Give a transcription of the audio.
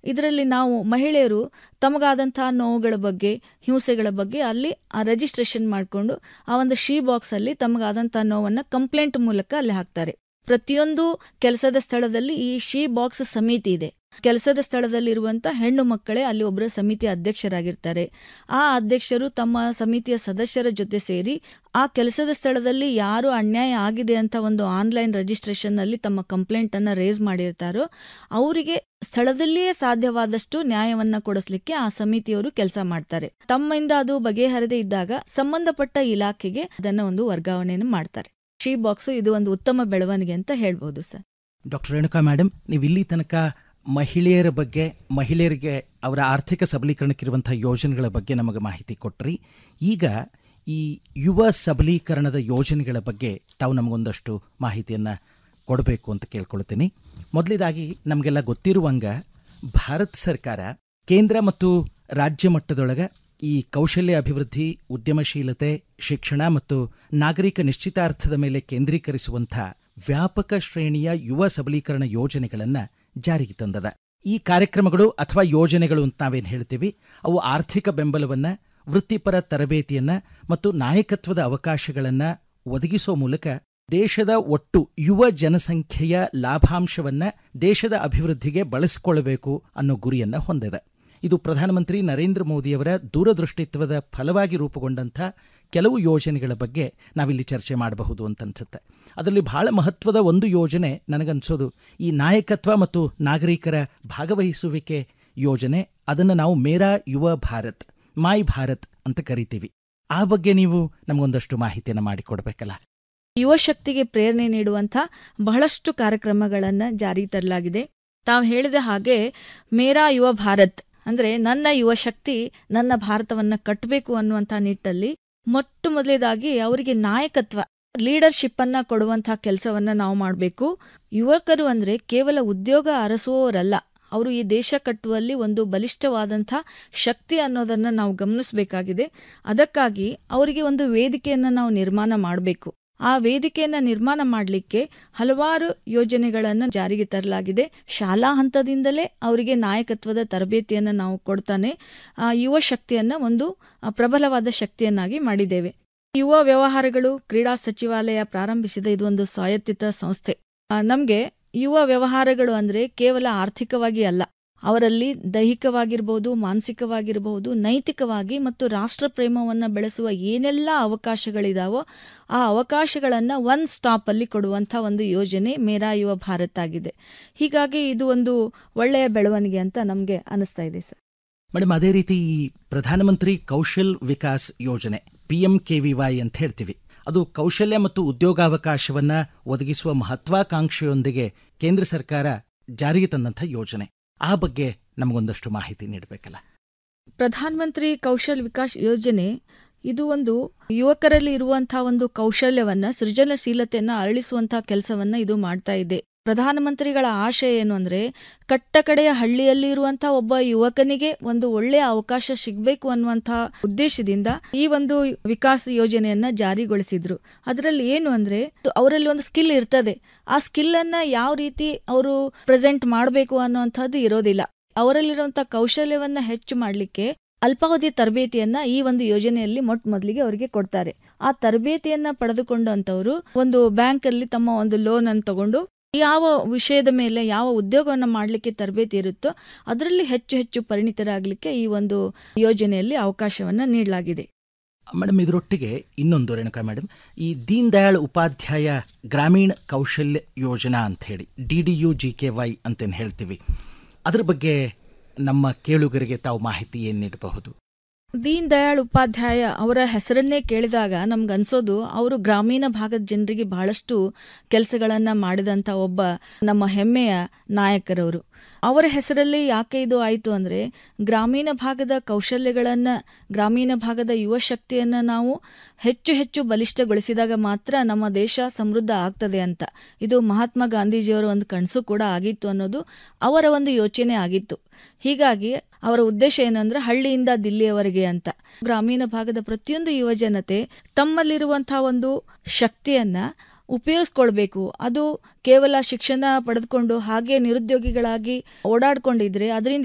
ಇದರಲ್ಲಿ ನಾವು ಮಹಿಳೆಯರು ತಮಗಾದಂತಹ ನೋವುಗಳ ಬಗ್ಗೆ ಹಿಂಸೆಗಳ ಬಗ್ಗೆ ಅಲ್ಲಿ ರಿಜಿಸ್ಟ್ರೇಷನ್ ಮಾಡಿಕೊಂಡು ಆ ಒಂದು ಶೀ ಬಾಕ್ಸಲ್ಲಿ ತಮಗಾದಂತಹ ನೋವನ್ನು ಕಂಪ್ಲೇಂಟ್ ಮೂಲಕ ಅಲ್ಲಿ ಹಾಕ್ತಾರೆ ಪ್ರತಿಯೊಂದು ಕೆಲಸದ ಸ್ಥಳದಲ್ಲಿ ಈ ಶೀ ಬಾಕ್ಸ್ ಸಮಿತಿ ಇದೆ ಕೆಲಸದ ಸ್ಥಳದಲ್ಲಿರುವಂಥ ಹೆಣ್ಣು ಮಕ್ಕಳೇ ಅಲ್ಲಿ ಒಬ್ಬರ ಸಮಿತಿಯ ಅಧ್ಯಕ್ಷರಾಗಿರ್ತಾರೆ ಆ ಅಧ್ಯಕ್ಷರು ತಮ್ಮ ಸಮಿತಿಯ ಸದಸ್ಯರ ಜೊತೆ ಸೇರಿ ಆ ಕೆಲಸದ ಸ್ಥಳದಲ್ಲಿ ಯಾರು ಅನ್ಯಾಯ ಆಗಿದೆ ಅಂತ ಒಂದು ಆನ್ಲೈನ್ ರಿಜಿಸ್ಟ್ರೇಷನ್ನಲ್ಲಿ ತಮ್ಮ ಕಂಪ್ಲೇಂಟನ್ನು ರೇಸ್ ಮಾಡಿರ್ತಾರೋ ಅವರಿಗೆ ಸ್ಥಳದಲ್ಲಿಯೇ ಸಾಧ್ಯವಾದಷ್ಟು ನ್ಯಾಯವನ್ನ ಕೊಡಿಸ್ಲಿಕ್ಕೆ ಆ ಸಮಿತಿಯವರು ಕೆಲಸ ಮಾಡ್ತಾರೆ ತಮ್ಮಿಂದ ಅದು ಬಗೆಹರದೇ ಇದ್ದಾಗ ಸಂಬಂಧಪಟ್ಟ ಇಲಾಖೆಗೆ ಅದನ್ನು ಒಂದು ವರ್ಗಾವಣೆಯನ್ನು ಮಾಡ್ತಾರೆ ಶೀ ಬಾಕ್ಸ್ ಇದು ಒಂದು ಉತ್ತಮ ಬೆಳವಣಿಗೆ ಅಂತ ಹೇಳ್ಬೋದು ಸರ್ ಡಾಕ್ಟರ್ ರೇಣುಕಾ ಮೇಡಮ್ ನೀವು ಇಲ್ಲಿ ತನಕ ಮಹಿಳೆಯರ ಬಗ್ಗೆ ಮಹಿಳೆಯರಿಗೆ ಅವರ ಆರ್ಥಿಕ ಸಬಲೀಕರಣಕ್ಕಿರುವಂಥ ಯೋಜನೆಗಳ ಬಗ್ಗೆ ನಮಗೆ ಮಾಹಿತಿ ಕೊಟ್ರಿ ಈಗ ಈ ಯುವ ಸಬಲೀಕರಣದ ಯೋಜನೆಗಳ ಬಗ್ಗೆ ತಾವು ನಮಗೊಂದಷ್ಟು ಮಾಹಿತಿಯನ್ನು ಕೊಡಬೇಕು ಅಂತ ಕೇಳ್ಕೊಳ್ತೀನಿ ಮೊದಲಿದಾಗಿ ನಮಗೆಲ್ಲ ಗೊತ್ತಿರುವಂಗ ಭಾರತ ಸರ್ಕಾರ ಕೇಂದ್ರ ಮತ್ತು ರಾಜ್ಯ ಮಟ್ಟದೊಳಗೆ ಈ ಕೌಶಲ್ಯ ಅಭಿವೃದ್ಧಿ ಉದ್ಯಮಶೀಲತೆ ಶಿಕ್ಷಣ ಮತ್ತು ನಾಗರಿಕ ನಿಶ್ಚಿತಾರ್ಥದ ಮೇಲೆ ಕೇಂದ್ರೀಕರಿಸುವಂಥ ವ್ಯಾಪಕ ಶ್ರೇಣಿಯ ಯುವ ಸಬಲೀಕರಣ ಯೋಜನೆಗಳನ್ನು ಜಾರಿಗೆ ತಂದದ ಈ ಕಾರ್ಯಕ್ರಮಗಳು ಅಥವಾ ಯೋಜನೆಗಳು ಅಂತ ನಾವೇನು ಹೇಳ್ತೀವಿ ಅವು ಆರ್ಥಿಕ ಬೆಂಬಲವನ್ನು ವೃತ್ತಿಪರ ತರಬೇತಿಯನ್ನ ಮತ್ತು ನಾಯಕತ್ವದ ಅವಕಾಶಗಳನ್ನ ಒದಗಿಸೋ ಮೂಲಕ ದೇಶದ ಒಟ್ಟು ಯುವ ಜನಸಂಖ್ಯೆಯ ಲಾಭಾಂಶವನ್ನ ದೇಶದ ಅಭಿವೃದ್ಧಿಗೆ ಬಳಸಿಕೊಳ್ಳಬೇಕು ಅನ್ನೋ ಗುರಿಯನ್ನ ಹೊಂದಿದೆ ಇದು ಪ್ರಧಾನಮಂತ್ರಿ ನರೇಂದ್ರ ಮೋದಿಯವರ ದೂರದೃಷ್ಟಿತ್ವದ ಫಲವಾಗಿ ರೂಪುಗೊಂಡಂಥ ಕೆಲವು ಯೋಜನೆಗಳ ಬಗ್ಗೆ ನಾವಿಲ್ಲಿ ಚರ್ಚೆ ಮಾಡಬಹುದು ಅಂತ ಅನ್ಸುತ್ತೆ ಅದರಲ್ಲಿ ಬಹಳ ಮಹತ್ವದ ಒಂದು ಯೋಜನೆ ನನಗನ್ಸೋದು ಈ ನಾಯಕತ್ವ ಮತ್ತು ನಾಗರಿಕರ ಭಾಗವಹಿಸುವಿಕೆ ಯೋಜನೆ ಅದನ್ನು ನಾವು ಮೇರಾ ಯುವ ಭಾರತ್ ಮಾಯ್ ಭಾರತ್ ಅಂತ ಕರಿತೀವಿ ಆ ಬಗ್ಗೆ ನೀವು ನಮಗೊಂದಷ್ಟು ಮಾಹಿತಿಯನ್ನು ಮಾಡಿಕೊಡ್ಬೇಕಲ್ಲ ಯುವ ಶಕ್ತಿಗೆ ಪ್ರೇರಣೆ ನೀಡುವಂಥ ಬಹಳಷ್ಟು ಕಾರ್ಯಕ್ರಮಗಳನ್ನು ಜಾರಿಗೆ ತರಲಾಗಿದೆ ತಾವು ಹೇಳಿದ ಹಾಗೆ ಮೇರಾ ಯುವ ಭಾರತ್ ಅಂದ್ರೆ ನನ್ನ ಯುವ ಶಕ್ತಿ ನನ್ನ ಭಾರತವನ್ನ ಕಟ್ಟಬೇಕು ಅನ್ನುವಂಥ ನಿಟ್ಟಲ್ಲಿ ಮೊಟ್ಟ ಮೊದಲೇದಾಗಿ ಅವರಿಗೆ ನಾಯಕತ್ವ ಲೀಡರ್ಶಿಪ್ ಅನ್ನ ಕೊಡುವಂತಹ ಕೆಲಸವನ್ನ ನಾವು ಮಾಡಬೇಕು ಯುವಕರು ಅಂದ್ರೆ ಕೇವಲ ಉದ್ಯೋಗ ಅರಸುವವರಲ್ಲ ಅವರು ಈ ದೇಶ ಕಟ್ಟುವಲ್ಲಿ ಒಂದು ಬಲಿಷ್ಠವಾದಂಥ ಶಕ್ತಿ ಅನ್ನೋದನ್ನ ನಾವು ಗಮನಿಸಬೇಕಾಗಿದೆ ಅದಕ್ಕಾಗಿ ಅವರಿಗೆ ಒಂದು ವೇದಿಕೆಯನ್ನು ನಾವು ನಿರ್ಮಾಣ ಮಾಡಬೇಕು ಆ ವೇದಿಕೆಯನ್ನು ನಿರ್ಮಾಣ ಮಾಡಲಿಕ್ಕೆ ಹಲವಾರು ಯೋಜನೆಗಳನ್ನು ಜಾರಿಗೆ ತರಲಾಗಿದೆ ಶಾಲಾ ಹಂತದಿಂದಲೇ ಅವರಿಗೆ ನಾಯಕತ್ವದ ತರಬೇತಿಯನ್ನು ನಾವು ಕೊಡ್ತಾನೆ ಆ ಯುವ ಶಕ್ತಿಯನ್ನು ಒಂದು ಪ್ರಬಲವಾದ ಶಕ್ತಿಯನ್ನಾಗಿ ಮಾಡಿದ್ದೇವೆ ಯುವ ವ್ಯವಹಾರಗಳು ಕ್ರೀಡಾ ಸಚಿವಾಲಯ ಪ್ರಾರಂಭಿಸಿದ ಇದು ಒಂದು ಸ್ವಾಯತ್ತಿತ ಸಂಸ್ಥೆ ನಮಗೆ ಯುವ ವ್ಯವಹಾರಗಳು ಅಂದರೆ ಕೇವಲ ಆರ್ಥಿಕವಾಗಿ ಅಲ್ಲ ಅವರಲ್ಲಿ ದೈಹಿಕವಾಗಿರ್ಬೋದು ಮಾನಸಿಕವಾಗಿರಬಹುದು ನೈತಿಕವಾಗಿ ಮತ್ತು ರಾಷ್ಟ್ರ ಪ್ರೇಮವನ್ನು ಬೆಳೆಸುವ ಏನೆಲ್ಲ ಅವಕಾಶಗಳಿದಾವೋ ಆ ಅವಕಾಶಗಳನ್ನು ಒನ್ ಸ್ಟಾಪಲ್ಲಿ ಕೊಡುವಂಥ ಒಂದು ಯೋಜನೆ ಮೇರಾ ಯುವ ಭಾರತ್ ಆಗಿದೆ ಹೀಗಾಗಿ ಇದು ಒಂದು ಒಳ್ಳೆಯ ಬೆಳವಣಿಗೆ ಅಂತ ನಮಗೆ ಅನಿಸ್ತಾ ಇದೆ ಸರ್ ಮೇಡಮ್ ಅದೇ ರೀತಿ ಈ ಪ್ರಧಾನಮಂತ್ರಿ ಕೌಶಲ್ ವಿಕಾಸ್ ಯೋಜನೆ P M K V Y ಅಂತ ಹೇಳ್ತೀವಿ ಅದು ಕೌಶಲ್ಯ ಮತ್ತು ಉದ್ಯೋಗಾವಕಾಶವನ್ನ ಒದಗಿಸುವ ಮಹತ್ವಾಕಾಂಕ್ಷೆಯೊಂದಿಗೆ ಕೇಂದ್ರ ಸರ್ಕಾರ ಜಾರಿಗೆ ತಂದಂಥ ಯೋಜನೆ ಆ ಬಗ್ಗೆ ನಮಗೊಂದಷ್ಟು ಮಾಹಿತಿ ನೀಡಬೇಕಲ್ಲ ಪ್ರಧಾನಮಂತ್ರಿ ಕೌಶಲ್ ವಿಕಾಸ್ ಯೋಜನೆ ಇದು ಒಂದು ಯುವಕರಲ್ಲಿ ಇರುವಂತಹ ಒಂದು ಕೌಶಲ್ಯವನ್ನ ಸೃಜನಶೀಲತೆಯನ್ನ ಅರಳಿಸುವಂತಹ ಕೆಲಸವನ್ನ ಇದು ಮಾಡ್ತಾ ಇದೆ ಪ್ರಧಾನಮಂತ್ರಿಗಳ ಆಶಯ ಏನು ಅಂದ್ರೆ ಕಟ್ಟ ಕಡೆಯ ಹಳ್ಳಿಯಲ್ಲಿ ಇರುವಂತಹ ಒಬ್ಬ ಯುವಕನಿಗೆ ಒಂದು ಒಳ್ಳೆಯ ಅವಕಾಶ ಸಿಗಬೇಕು ಅನ್ನುವಂತಹ ಉದ್ದೇಶದಿಂದ ಈ ಒಂದು ವಿಕಾಸ ಯೋಜನೆಯನ್ನ ಜಾರಿಗೊಳಿಸಿದ್ರು ಅದರಲ್ಲಿ ಏನು ಅಂದ್ರೆ ಅವರಲ್ಲಿ ಒಂದು ಸ್ಕಿಲ್ ಇರ್ತದೆ ಆ ಸ್ಕಿಲ್ ಅನ್ನ ಯಾವ ರೀತಿ ಅವರು ಪ್ರೆಸೆಂಟ್ ಮಾಡಬೇಕು ಅನ್ನುವಂಥದ್ದು ಇರೋದಿಲ್ಲ ಅವರಲ್ಲಿರುವಂತಹ ಕೌಶಲ್ಯವನ್ನ ಹೆಚ್ಚು ಮಾಡಲಿಕ್ಕೆ ಅಲ್ಪಾವಧಿ ತರಬೇತಿಯನ್ನ ಈ ಒಂದು ಯೋಜನೆಯಲ್ಲಿ ಮೊಟ್ಟ ಮೊದಲಿಗೆ ಅವರಿಗೆ ಕೊಡ್ತಾರೆ ಆ ತರಬೇತಿಯನ್ನ ಪಡೆದುಕೊಂಡಂತವರು ಒಂದು ಬ್ಯಾಂಕ್ ಅಲ್ಲಿ ತಮ್ಮ ಒಂದು ಲೋನ್ ಅನ್ನು ತಗೊಂಡು ಯಾವ ವಿಷಯದ ಮೇಲೆ ಯಾವ ಉದ್ಯೋಗವನ್ನು ಮಾಡಲಿಕ್ಕೆ ತರಬೇತಿ ಇರುತ್ತೋ ಅದರಲ್ಲಿ ಹೆಚ್ಚು ಹೆಚ್ಚು ಪರಿಣಿತರಾಗಲಿಕ್ಕೆ ಈ ಒಂದು ಯೋಜನೆಯಲ್ಲಿ ಅವಕಾಶವನ್ನ ನೀಡಲಾಗಿದೆ ಮೇಡಮ್ ಇದರೊಟ್ಟಿಗೆ ಇನ್ನೊಂದು ರೇಣುಕಾ ಮೇಡಮ್ ಈ ದೀನ್ ದಯಾಳ್ ಉಪಾಧ್ಯಾಯ ಗ್ರಾಮೀಣ ಕೌಶಲ್ಯ ಯೋಜನಾ ಅಂತ ಹೇಳಿ D D U G K Y ಅಂತೇನು ಹೇಳ್ತೀವಿ ಅದ್ರ ಬಗ್ಗೆ ನಮ್ಮ ಕೇಳುಗರಿಗೆ ತಾವು ಮಾಹಿತಿ ಏನು ನೀಡಬಹುದು ದೀನ್ ದಯಾಳ್ ಉಪಾಧ್ಯಾಯ ಅವರ ಹೆಸರನ್ನೇ ಕೇಳಿದಾಗ ನಮ್ಗನ್ಸೋದು ಅವರು ಗ್ರಾಮೀಣ ಭಾಗದ ಜನರಿಗೆ ಬಹಳಷ್ಟು ಕೆಲಸಗಳನ್ನ ಮಾಡಿದಂಥ ಒಬ್ಬ ನಮ್ಮ ಹೆಮ್ಮೆಯ ನಾಯಕರವರು ಅವರ ಹೆಸರಲ್ಲಿ ಯಾಕೆ ಇದು ಆಯಿತು ಅಂದರೆ ಗ್ರಾಮೀಣ ಭಾಗದ ಕೌಶಲ್ಯಗಳನ್ನು ಗ್ರಾಮೀಣ ಭಾಗದ ಯುವ ಶಕ್ತಿಯನ್ನು ನಾವು ಹೆಚ್ಚು ಹೆಚ್ಚು ಬಲಿಷ್ಠಗೊಳಿಸಿದಾಗ ಮಾತ್ರ ನಮ್ಮ ದೇಶ ಸಮೃದ್ಧ ಆಗ್ತದೆ ಅಂತ ಇದು ಮಹಾತ್ಮ ಗಾಂಧೀಜಿಯವರ ಒಂದು ಕನಸು ಕೂಡ ಆಗಿತ್ತು ಅನ್ನೋದು ಅವರ ಒಂದು ಯೋಚನೆ ಆಗಿತ್ತು ಹೀಗಾಗಿ ಅವರ ಉದ್ದೇಶ ಏನಂದ್ರೆ ಹಳ್ಳಿಯಿಂದ ದಿಲ್ಲಿಯವರೆಗೆ ಅಂತ ಗ್ರಾಮೀಣ ಭಾಗದ ಪ್ರತಿಯೊಂದು ಯುವ ಜನತೆ ತಮ್ಮಲ್ಲಿರುವಂತಹ ಒಂದು ಶಕ್ತಿಯನ್ನ ಉಪಯೋಗಿಸ್ಕೊಳ್ಬೇಕು ಅದು ಕೇವಲ ಶಿಕ್ಷಣ ಪಡೆದುಕೊಂಡು ಹಾಗೆ ನಿರುದ್ಯೋಗಿಗಳಾಗಿ ಓಡಾಡ್ಕೊಂಡಿದ್ರೆ ಅದರಿಂದ